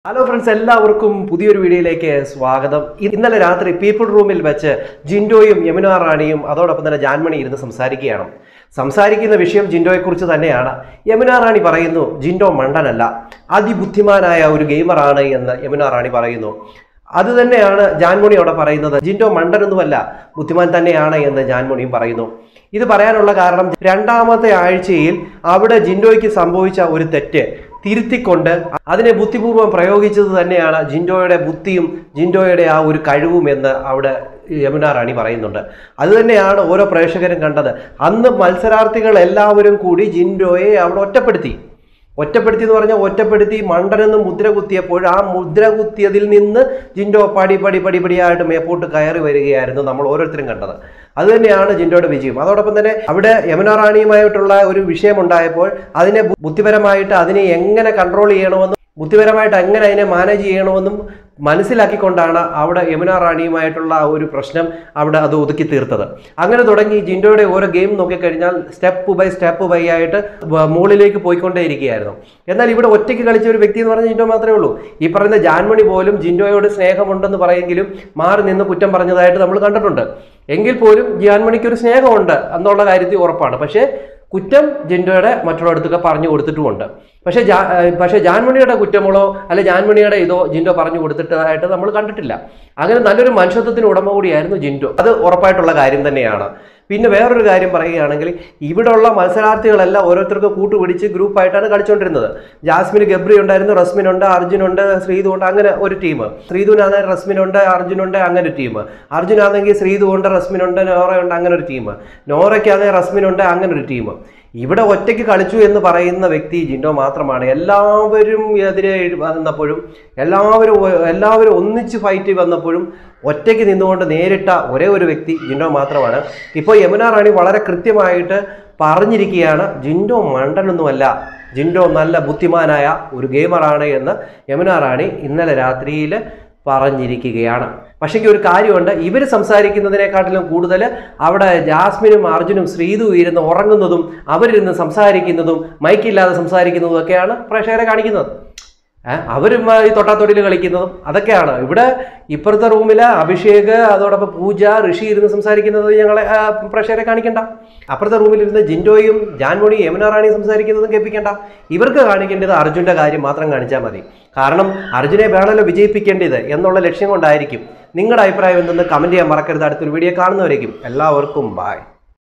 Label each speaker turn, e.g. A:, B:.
A: hello friends എല്ലാവർക്കും പുതിയൊരു വീഡിയോയിലേക്ക് സ്വാഗതം ഇന്നലെ രാത്രി പീപ്പിൾ റൂമിൽ വെച്ച് ജിൻഡോയും യമുന റാണിയും അതോടൊപ്പം തന്നെ ജാൻമണി ഇരുന്ന് സംസാരിക്കുകയാണ് സംസാരിക്കുന്ന വിഷയം ജിൻഡോയെക്കുറിച്ച് തന്നെയാണ് യമുന റാണി പറയുന്നു ജിൻഡോ മണ്ടനല്ല അതിബുദ്ധിമാനായ ഒരു ഗെയിമറാണ് എന്ന് യമുന റാണി പറയുന്നു അത് തന്നെയാണ് ജാൻമണി അവിടെ പറയുന്നത് ജിൻഡോ മണ്ടനൊന്നുമല്ല ബുദ്ധിമാൻ തന്നെയാണ് എന്ന് ജാൻമണിയും പറയുന്നു ഇത് പറയാനുള്ള കാരണം രണ്ടാമത്തെ ആഴ്ചയിൽ അവിടെ ജിൻഡോയ്ക്ക് സംഭവിച്ച ഒരു തെറ്റ് തിരുത്തിക്കൊണ്ട് അതിനെ ബുദ്ധിപൂർവ്വം പ്രയോഗിച്ചത് തന്നെയാണ് ജിൻഡോയുടെ ബുദ്ധിയും ജിൻഡോയുടെ ആ ഒരു കഴിവും എന്ന് അവിടെ യമുന റാണി പറയുന്നുണ്ട് അത് തന്നെയാണ് ഓരോ പ്രേക്ഷകരും കണ്ടത് അന്ന് മത്സരാർത്ഥികൾ എല്ലാവരും കൂടി ജിൻഡോയെ അവിടെ ഒറ്റപ്പെടുത്തി ഒറ്റപ്പെടുത്തി എന്ന് പറഞ്ഞാൽ ഒറ്റപ്പെടുത്തി മണ്ടനെന്ന് മുദ്ര കുത്തിയപ്പോൾ ആ മുദ്ര കുത്തിയതിൽ നിന്ന് ജിൻഡോ പടി പടി പടി പടിയായിട്ട് മേപ്പോട്ട് കയറി വരികയായിരുന്നു നമ്മൾ ഓരോരുത്തരും കണ്ടത് അത് തന്നെയാണ് ജിൻഡോയുടെ വിജയം അതോടൊപ്പം തന്നെ അവിടെ യമുന റാണിയുമായിട്ടുള്ള ഒരു വിഷയം ഉണ്ടായപ്പോൾ അതിനെ ബു- ബുദ്ധിപരമായിട്ട് അതിനെ എങ്ങനെ കൺട്രോൾ ചെയ്യണമെന്നും ബുദ്ധിപരമായിട്ട് എങ്ങനെ അതിനെ മാനേജ് ചെയ്യണമെന്നും മനസ്സിലാക്കിക്കൊണ്ടാണ് അവിടെ യമുന റാണിയുമായിട്ടുള്ള ആ ഒരു പ്രശ്നം അവിടെ അത് ഒതുക്കി തീർത്തത് അങ്ങനെ തുടങ്ങി ജിൻഡോയുടെ ഓരോ ഗെയിം നോക്കിക്കഴിഞ്ഞാൽ സ്റ്റെപ്പ് ബൈ സ്റ്റെപ്പ് ബൈ ആയിട്ട് വ- മുകളിലേക്ക് പോയിക്കൊണ്ടേയിരിക്കുകയായിരുന്നു എന്നാൽ ഇവിടെ ഒറ്റയ്ക്ക് കളിച്ച ഒരു വ്യക്തി എന്ന് പറഞ്ഞാൽ ജിൻഡോ മാത്രമേ ഉള്ളൂ ഈ പറയുന്ന ജാൻമണി പോലും ജിൻഡോയോട് സ്നേഹമുണ്ടെന്ന് പറയെങ്കിലും മാറി നിന്ന് കുറ്റം പറഞ്ഞതായിട്ട് നമ്മൾ കണ്ടിട്ടുണ്ട് എങ്കിൽ പോലും ജാൻമണിക്ക് ഒരു സ്നേഹമുണ്ട് എന്നുള്ള കാര്യത്തിൽ ഉറപ്പാണ് പക്ഷേ കുറ്റം ജിൻഡോയുടെ മറ്റുള്ളവർക്ക് പറഞ്ഞു കൊടുത്തിട്ടുമുണ്ട് പക്ഷേ ജാ ഏഹ് പക്ഷേ ജാൻമണിയുടെ കുറ്റങ്ങളോ അല്ലെ ജാൻമണിയുടെ ഇതോ ജിൻഡോ പറഞ്ഞു കൊടുത്തിട്ടതായിട്ട് നമ്മൾ കണ്ടിട്ടില്ല അങ്ങനെ നല്ലൊരു മനുഷ്യത്വത്തിന് ഉടമ കൂടിയായിരുന്നു ജിൻഡോ അത് ഉറപ്പായിട്ടുള്ള കാര്യം തന്നെയാണ് പിന്നെ വേറൊരു കാര്യം പറയുകയാണെങ്കിൽ ഇവിടെയുള്ള മത്സരാർത്ഥികളെല്ലാം ഓരോരുത്തർക്ക് കൂട്ടുപിടിച്ച് ഗ്രൂപ്പായിട്ടാണ് കളിച്ചുകൊണ്ടിരുന്നത് ജാസ്മിന് ഗബ്രി ഉണ്ടായിരുന്നു റസ്മിൻ ഉണ്ട് അർജുൻ ഉണ്ട് ശ്രീതു ഉണ്ട് അങ്ങനെ ഒരു ടീം ശ്രീതുവിനാണെങ്കിൽ റസ്മിൻ ഉണ്ട് അർജുൻ ഉണ്ട് അങ്ങനെ ഒരു ടീം അർജുൻ ആണെങ്കിൽ ശ്രീതു ഉണ്ട് റസ്മിൻ ഉണ്ട് നോറ ഉണ്ട് അങ്ങനെ ഒരു ടീം നോറയ്ക്കാണെങ്കിൽ റസ്മിൻ ഉണ്ട് അങ്ങനെ ഒരു ടീം ഇവിടെ ഒറ്റയ്ക്ക് കളിച്ചു എന്ന് പറയുന്ന വ്യക്തി ജിൻഡോ മാത്രമാണ് എല്ലാവരും എതിരെ വന്നപ്പോഴും എല്ലാവരും ഒ- എല്ലാവരും ഒന്നിച്ച് ഫൈറ്റ് വന്നപ്പോഴും ഒറ്റയ്ക്ക് നിന്നുകൊണ്ട് നേരിട്ട ഒരേ ഒരു വ്യക്തി ജിൻഡോ മാത്രമാണ് ഇപ്പോൾ യമുന റാണി വളരെ കൃത്യമായിട്ട് പറഞ്ഞിരിക്കുകയാണ് ജിൻഡോ മണ്ടനൊന്നുമല്ല ജിൻഡോ നല്ല ബുദ്ധിമാനായ ഒരു ഗെയിമറാണ് എന്ന് യമുന റാണി ഇന്നലെ രാത്രിയിൽ പറഞ്ഞിരിക്കുകയാണ് പക്ഷേ ഒരു കാര്യമുണ്ട് ഇവർ സംസാരിക്കുന്നതിനെക്കാട്ടിലും കൂടുതൽ അവിടെ ജാസ്മിനും അർജുനും ശ്രീതു ഇരുന്ന് ഉറങ്ങുന്നതും അവരിരുന്ന് സംസാരിക്കുന്നതും മൈക്കില്ലാതെ സംസാരിക്കുന്നതും ഒക്കെയാണ് പ്രേക്ഷകരെ കാണിക്കുന്നത് ഏഹ് അവരും ഈ തൊട്ടാത്തൊടിയിൽ കളിക്കുന്നതും അതൊക്കെയാണ് ഇവിടെ ഇപ്പുറത്തെ റൂമിലെ അഭിഷേക് അതോടൊപ്പം പൂജ ഋഷി ഇരുന്ന് സംസാരിക്കുന്നത് ഞങ്ങളെ ആ, പ്രേക്ഷകരെ കാണിക്കണ്ട അപ്പുറത്തെ റൂമിലിരുന്ന് ജിൻഡോയും ജാൻമോണി യമുന റാണിയും സംസാരിക്കുന്നതും കേൾപ്പിക്കണ്ട ഇവർക്ക് കാണിക്കേണ്ടത് അർജുൻ്റെ കാര്യം മാത്രം കാണിച്ചാൽ മതി കാരണം അർജുനെ വേണമല്ലോ വിജയിപ്പിക്കേണ്ടത് എന്നുള്ള ലക്ഷ്യം കൊണ്ടായിരിക്കും നിങ്ങളുടെ അഭിപ്രായം എന്തെന്ന് കമൻറ്റ് ചെയ്യാൻ മറക്കരുത് അടുത്തൊരു വീഡിയോ കാണുന്നവരേക്കും എല്ലാവർക്കും ബായ്